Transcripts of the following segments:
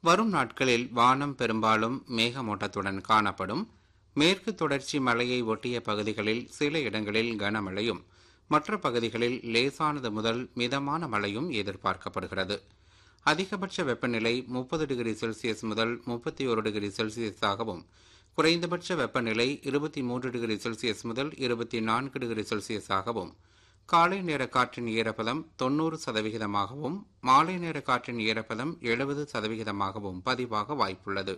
வரும் நாட்களில் வானம் பெரும்பாலும் மேகமூட்டத்துடன் காணப்படும் மேற்கு தொடர்ச்சி மலையை ஒட்டிய பகுதிகளில் சில இடங்களில் கனமழையும் மற்ற பகுதிகளில் லேசானது முதல் மிதமான மழையும் எதிர்பார்க்கப்படுகிறது அதிகபட்ச வெப்பநிலை முப்பது டிகிரி செல்சியஸ் முதல் முப்பத்தி ஒரு டிகிரி செல்சியஸாகவும் குறைந்தபட்ச வெப்பநிலை இருபத்தி மூன்று டிகிரி செல்சியஸ் முதல் இருபத்தி நான்கு டிகிரி செல்சியஸாகவும் காலை நேர காற்றின் ஈரப்பதம் தொண்ணூறு சதவிகிதமாகவும் மாலை நேர காற்றின் ஈரப்பதம் எழுபது சதவிகிதமாகவும் பதிவாக வாய்ப்புள்ளது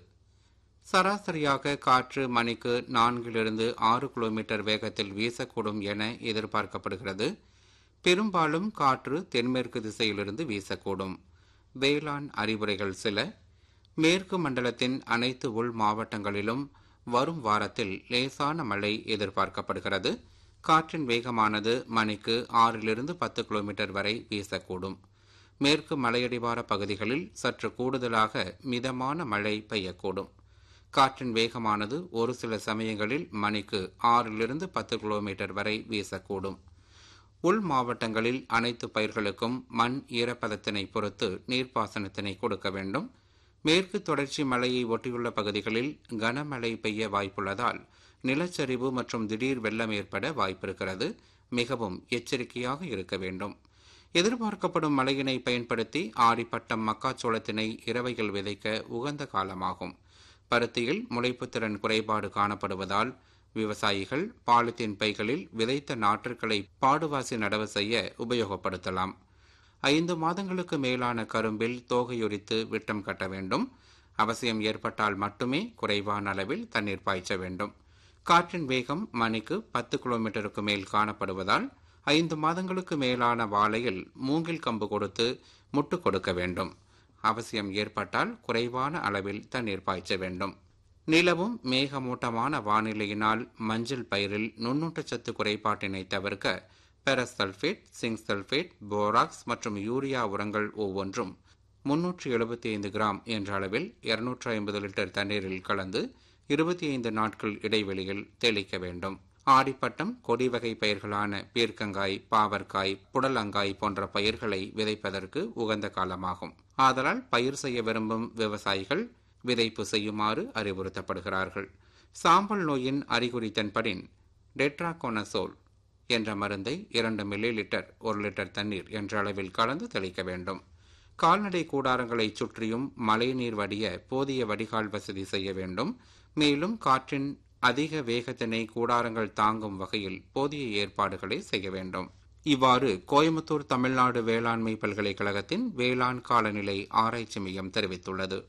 சராசரியாக காற்று மணிக்கு நான்கிலிருந்து ஆறு கிலோமீட்டர் வேகத்தில் வீசக்கூடும் என எதிர்பார்க்கப்படுகிறது பெரும்பாலும் காற்று தென்மேற்கு திசையிலிருந்து வீசக்கூடும் வேளாண் அறிவுரைகள் சில மேற்கு மண்டலத்தின் அனைத்து உள் மாவட்டங்களிலும் வரும் வாரத்தில் லேசான மழை எதிர்பார்க்கப்படுகிறது காற்றின் வேகமானது மணிக்கு ஆறிலிருந்து பத்து கிலோமீட்டர் வரை வீசக்கூடும் மேற்கு மலையடிவார பகுதிகளில் சற்று கூடுதலாக மிதமான மழை பெய்யக்கூடும் காற்றின் வேகமானது ஒரு சில சமயங்களில் மணிக்கு ஆறிலிருந்து பத்து கிலோமீட்டர் வரை வீசக்கூடும் உள் மாவட்டங்களில் அனைத்து பயிர்களுக்கும் மண் ஈரப்பதத்தினை பொறுத்து நீர்ப்பாசனத்தினை கொடுக்க வேண்டும் மேற்கு தொடர்ச்சி மலையை ஒட்டியுள்ள பகுதிகளில் கனமழை பெய்ய வாய்ப்புள்ளதால் நிலச்சரிவு மற்றும் திடீர் வெள்ளம் ஏற்பட வாய்ப்பிருக்கிறது மிகவும் எச்சரிக்கையாக இருக்க வேண்டும் எதிர்பார்க்கப்படும் மழையினை பயன்படுத்தி ஆடிப்பட்டம் மக்காச்சோளத்தினை இரவைகள் விதைக்க உகந்த காலமாகும் பருத்தியில் முளைப்புத்திறன் குறைபாடு காணப்படுவதால் விவசாயிகள் பாலித்தீன் பைகளில் விதைத்த நாற்றுக்களை பாடுவாசி நடவு செய்ய உபயோகப்படுத்தலாம் ஐந்து மாதங்களுக்கு மேலான கரும்பில் தோகையுரித்து விட்டம் கட்ட வேண்டும் அவசியம் ஏற்பட்டால் மட்டுமே குறைவான அளவில் தண்ணீர் பாய்ச்ச வேண்டும் காற்றின் வேகம் மணிக்கு பத்து கிலோமீட்டருக்கு மேல் காணப்படுவதால் ஐந்து மாதங்களுக்கு மேலான வாழையில் மூங்கில் கம்பு கொடுத்து முட்டு கொடுக்க வேண்டும் அவசியம் ஏற்பட்டால் குறைவான அளவில் தண்ணீர் பாய்ச்ச வேண்டும் நிலவும் மேகமூட்டமான வானிலையினால் மஞ்சள் பயிரில் நுண்ணூட்டச்சத்து குறைபாட்டினை தவிர்க்க பெரசல்ஃபேட் சிங்க் சல்ஃபேட் போராக்ஸ் மற்றும் யூரியா உரங்கள் ஒவ்வொன்றும் முன்னூற்றி எழுபத்தி ஐந்து கிராம் என்ற அளவில் இருநூற்றி ஐம்பது லிட்டர் தண்ணீரில் கலந்து இருபத்தி ஐந்து நாட்கள் இடைவெளியில் தெளிக்க வேண்டும் ஆடிப்பட்டம் கொடி வகை பயிர்களான பீர்க்கங்காய் பாவற்காய் புடலங்காய் போன்ற பயிர்களை விதைப்பதற்கு உகந்த காலமாகும் ஆதலால் பயிர் செய்ய விரும்பும் விவசாயிகள் விதைப்பு செய்யுமாறு அறிவுறுத்தப்படுகிறார்கள் சாம்பல் நோயின் அறிகுறி தென்படின் டெட்ராகோனசோல் என்ற மருந்தை இரண்டு மில்லி லிட்டர் ஒரு லிட்டர் தண்ணீர் என்ற அளவில் கலந்து தெளிக்க வேண்டும் கால்நடை கூடாரங்களை சுற்றியும் மழைநீர் வடிய போதிய வடிகால் வசதி செய்ய வேண்டும் மேலும் காற்றின் அதிக வேகத்தினை கூடாரங்கள் தாங்கும் வகையில் போதிய ஏற்பாடுகளை செய்ய வேண்டும் இவ்வாறு கோயம்புத்தூர் தமிழ்நாடு வேளாண்மை பல்கலைக்கழகத்தின் வேளாண் காலநிலை ஆராய்ச்சி மையம் தெரிவித்துள்ளது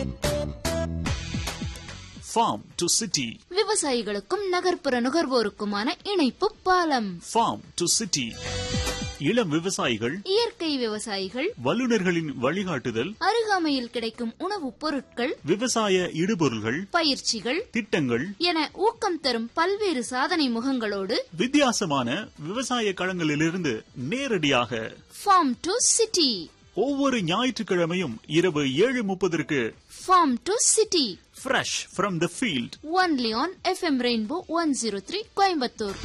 farm to city விவசாயிகளுக்கும் நகர்ப்புற நுகர்வோருக்குமான இணைப்பு பாலம் farm to city இளம் விவசாயிகள் இயற்கை விவசாயிகள் வல்லுநர்களின் வழிகாட்டுதல் அருகாமையில் கிடைக்கும் உணவுப் பொருட்கள் விவசாய இடுபொருள்கள் பயிற்சிகள் திட்டங்கள் என ஊக்கம் தரும் பல்வேறு சாதனை முகங்களோடு வித்தியாசமான விவசாய களங்களிலிருந்து நேரடியாக ஃபார்ம் டு சிட்டி ஒவ்வொரு ஞாயிற்றுக்கிழமையும் இரவு ஏழு முப்பதற்கு farm to city fresh from the field only on FM Rainbow one zero three Coimbatore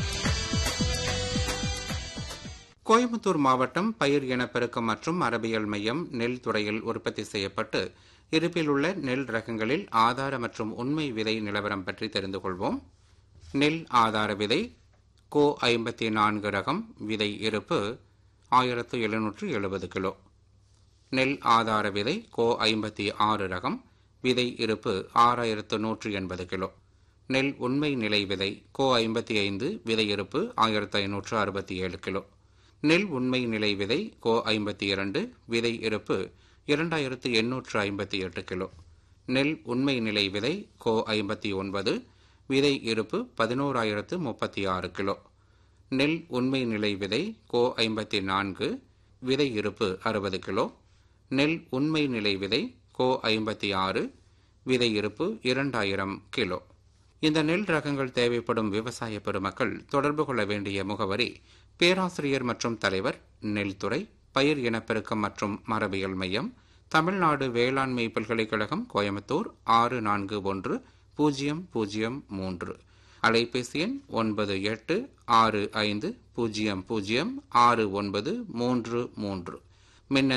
Coimbatore மாவட்டம் பயிர் இனப்பெருக்கம் மற்றும் மரபியல் மையம் நெல் துறையில் உற்பத்தி செய்யப்பட்டு இருப்பில் உள்ள நெல் ரகங்களில் ஆதார மற்றும் உண்மை விதை நிலவரம் பற்றி தெரிந்து கொள்வோம் நெல் ஆதார விதை கோ ஐம்பத்தி நான்கு ரகம் விதை இருப்பு ஆயிரத்து எழுநூற்று எழுபது கிலோ நெல் ஆதார விதை கோ ஐம்பத்தி ஆறு ரகம் விதை இருப்பு ஆறாயிரத்து நூற்று எண்பது கிலோ நெல் உண்மை நிலை விதை கோ ஐம்பத்தி ஐந்து விதை இருப்பு ஆயிரத்து ஐநூற்று அறுபத்தி ஏழு கிலோ நெல் உண்மை நிலை விதை கோ ஐம்பத்தி இரண்டு விதை இருப்பு இரண்டாயிரத்து எண்ணூற்று ஐம்பத்தி எட்டு கிலோ நெல் உண்மை நிலை விதை கோ ஐம்பத்தி ஒன்பது விதை இருப்பு பதினோராயிரத்து முப்பத்தி ஆறு கிலோ நெல் உண்மை நிலை விதை கோ ஐம்பத்தி நான்கு விதை இருப்பு அறுபது கிலோ நெல் உண்மை நிலை விதை கோ ஐம்பத்தி ஆறு விதை இருப்பு இரண்டாயிரம் கிலோ இந்த நெல் ரகங்கள் தேவைப்படும் விவசாய பெருமக்கள் தொடர்பு கொள்ள வேண்டிய முகவரி பேராசிரியர் மற்றும் தலைவர் நெல்துறை பயிர் இனப்பெருக்கம் மற்றும் மரபியல் மையம் தமிழ்நாடு வேளாண்மை பல்கலைக்கழகம் கோயம்புத்தூர் ஆறு நான்கு ஒன்று பூஜ்ஜியம் பூஜ்ஜியம் மூன்று அலைபேசி எண் ஒன்பது எட்டு ஆறு ஐந்து பூஜ்ஜியம் பூஜ்ஜியம் ஆறு ஒன்பது மூன்று மூன்று மின்னஞ்சல்